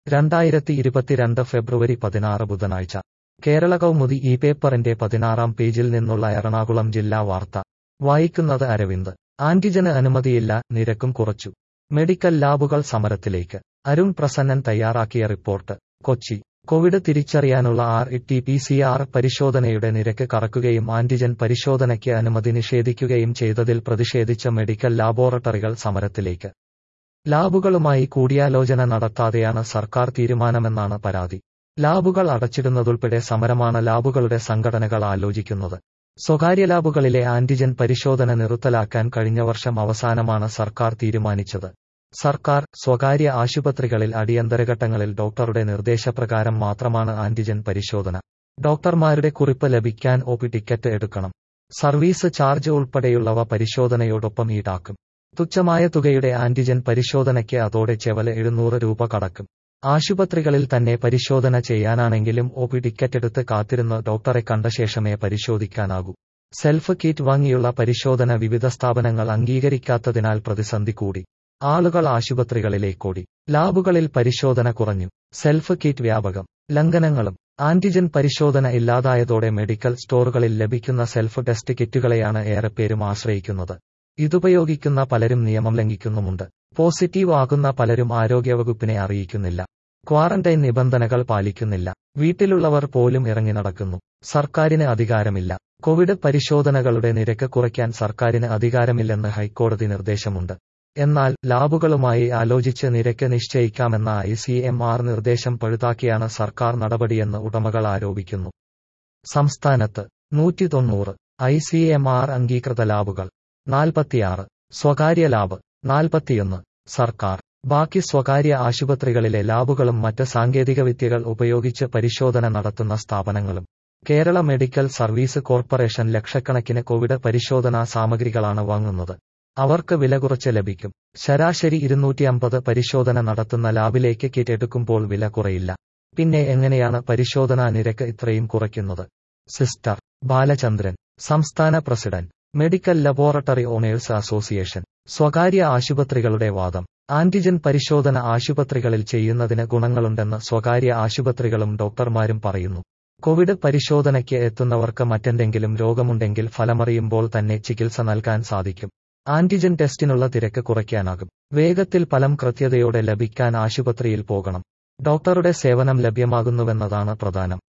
രണ്ടായിരത്തി ഇരുപത്തിരണ്ട് ഫെബ്രുവരി പതിനാറ് ബുധനാഴ്ച കേരള കൗമുദി ഈ പേപ്പറിന്റെ പതിനാറാം പേജിൽ നിന്നുള്ള എറണാകുളം ജില്ലാ വാർത്ത വായിക്കുന്നത് അരവിന്ദ് ആന്റിജന് അനുമതിയില്ല നിരക്കും കുറച്ചു മെഡിക്കൽ ലാബുകൾ സമരത്തിലേക്ക് അരുൺ പ്രസന്നൻ തയ്യാറാക്കിയ റിപ്പോർട്ട് കൊച്ചി കോവിഡ് തിരിച്ചറിയാനുള്ള R T P C R പരിശോധനയുടെ നിരക്ക് കറക്കുകയും ആന്റിജൻ പരിശോധനയ്ക്ക് അനുമതി നിഷേധിക്കുകയും ചെയ്തതിൽ പ്രതിഷേധിച്ച മെഡിക്കൽ ലാബോറട്ടറികൾ സമരത്തിലേക്ക് ലാബുകളുമായി കൂടിയാലോചന നടത്താതെയാണ് സർക്കാർ തീരുമാനമെന്നാണ് പരാതി ലാബുകൾ അടച്ചിടുന്നതുൾപ്പെടെ സമരമാണ് ലാബുകളുടെ സംഘടനകൾ ആലോചിക്കുന്നത് സ്വകാര്യ ലാബുകളിലെ ആന്റിജൻ പരിശോധന നിർത്തലാക്കാൻ കഴിഞ്ഞ വർഷം അവസാനമാണ് സർക്കാർ തീരുമാനിച്ചത് സർക്കാർ സ്വകാര്യ ആശുപത്രികളിൽ അടിയന്തരഘട്ടങ്ങളിൽ ഡോക്ടറുടെ നിർദ്ദേശപ്രകാരം മാത്രമാണ് ആന്റിജൻ പരിശോധന ഡോക്ടർമാരുടെ കുറിപ്പ് ലഭിക്കാൻ ഒ പി ടിക്കറ്റ് എടുക്കണം സർവീസ് ചാർജ് ഉൾപ്പെടെയുള്ളവ പരിശോധനയോടൊപ്പം ഈടാക്കും തുച്ഛമായ തുകയുടെ ആന്റിജൻ പരിശോധനയ്ക്ക് അതോടെ ചെവല് എഴുന്നൂറ് രൂപ കടക്കും ആശുപത്രികളിൽ തന്നെ പരിശോധന ചെയ്യാനാണെങ്കിലും ഒ പി ടിക്കറ്റ് എടുത്ത് കാത്തിരുന്ന് ഡോക്ടറെ കണ്ട ശേഷമേ പരിശോധിക്കാനാകൂ സെൽഫ് കിറ്റ് വാങ്ങിയുള്ള പരിശോധന വിവിധ സ്ഥാപനങ്ങൾ അംഗീകരിക്കാത്തതിനാൽ പ്രതിസന്ധി കൂടി ആളുകൾ ആശുപത്രികളിലേക്കോടി ലാബുകളിൽ പരിശോധന കുറഞ്ഞു സെൽഫ് കിറ്റ് വ്യാപകം ലംഘനങ്ങളും ആന്റിജൻ പരിശോധന ഇല്ലാതായതോടെ മെഡിക്കൽ സ്റ്റോറുകളിൽ ലഭിക്കുന്ന സെൽഫ് ടെസ്റ്റ് കിറ്റുകളെയാണ് ഏറെപ്പേരും ആശ്രയിക്കുന്നത് ഇതുപയോഗിക്കുന്ന പലരും നിയമം ലംഘിക്കുന്നുമുണ്ട് പോസിറ്റീവ് ആകുന്ന പലരും ആരോഗ്യവകുപ്പിനെ അറിയിക്കുന്നില്ല ക്വാറന്റൈൻ നിബന്ധനകൾ പാലിക്കുന്നില്ല വീട്ടിലുള്ളവർ പോലും ഇറങ്ങി നടക്കുന്നു സർക്കാരിന് അധികാരമില്ല കോവിഡ് പരിശോധനകളുടെ നിരക്ക് കുറയ്ക്കാൻ സർക്കാരിന് അധികാരമില്ലെന്ന് ഹൈക്കോടതി നിർദ്ദേശമുണ്ട് എന്നാൽ ലാബുകളുമായി ആലോചിച്ച് നിരക്ക് നിശ്ചയിക്കാമെന്ന ഐ സി എം ആർ നിർദ്ദേശം പഴുതാക്കിയാണ് സർക്കാർ നടപടിയെന്ന് ഉടമകൾ ആരോപിക്കുന്നു സംസ്ഥാനത്ത് നൂറ്റി തൊണ്ണൂറ് ഐ സി എം ആർ അംഗീകൃത ലാബുകൾ നാൽപ്പത്തിയാറ് സ്വകാര്യ ലാബ് നാൽപ്പത്തിയൊന്ന് സർക്കാർ ബാക്കി സ്വകാര്യ ആശുപത്രികളിലെ ലാബുകളും മറ്റ് സാങ്കേതികവിദ്യകൾ ഉപയോഗിച്ച് പരിശോധന നടത്തുന്ന സ്ഥാപനങ്ങളും കേരള മെഡിക്കൽ സർവീസ് കോർപ്പറേഷൻ ലക്ഷക്കണക്കിന് കോവിഡ് പരിശോധനാ സാമഗ്രികളാണ് വാങ്ങുന്നത് അവർക്ക് വില കുറച്ച് ലഭിക്കും ശരാശരി ഇരുന്നൂറ്റി അമ്പത് പരിശോധന നടത്തുന്ന ലാബിലേക്ക് കിറ്റ് എടുക്കുമ്പോൾ വില കുറയില്ല പിന്നെ എങ്ങനെയാണ് പരിശോധനാ നിരക്ക് ഇത്രയും കുറയ്ക്കുന്നത് സിസ്റ്റർ ബാലചന്ദ്രൻ സംസ്ഥാന president medical laboratory owners association സ്വകാര്യ ആശുപത്രികളുടെ വാദം ആന്റിജൻ പരിശോധന ആശുപത്രികളിൽ ചെയ്യുന്നതിന് ഗുണങ്ങളുണ്ടെന്ന് സ്വകാര്യ ആശുപത്രികളും ഡോക്ടർമാരും പറയുന്നു കോവിഡ് പരിശോധനയ്ക്ക് എത്തുന്നവർക്ക് മറ്റെന്തെങ്കിലും രോഗമുണ്ടെങ്കിൽ ഫലമറിയുമ്പോൾ തന്നെ ചികിത്സ നൽകാൻ സാധിക്കും ആന്റിജൻ ടെസ്റ്റിനുള്ള തിരക്ക് കുറയ്ക്കാനാകും വേഗത്തിൽ ഫലം കൃത്യതയോടെ ലഭിക്കാൻ ആശുപത്രിയിൽ പോകണം ഡോക്ടറുടെ സേവനം ലഭ്യമാകുന്നുവെന്നതാണ് പ്രധാനം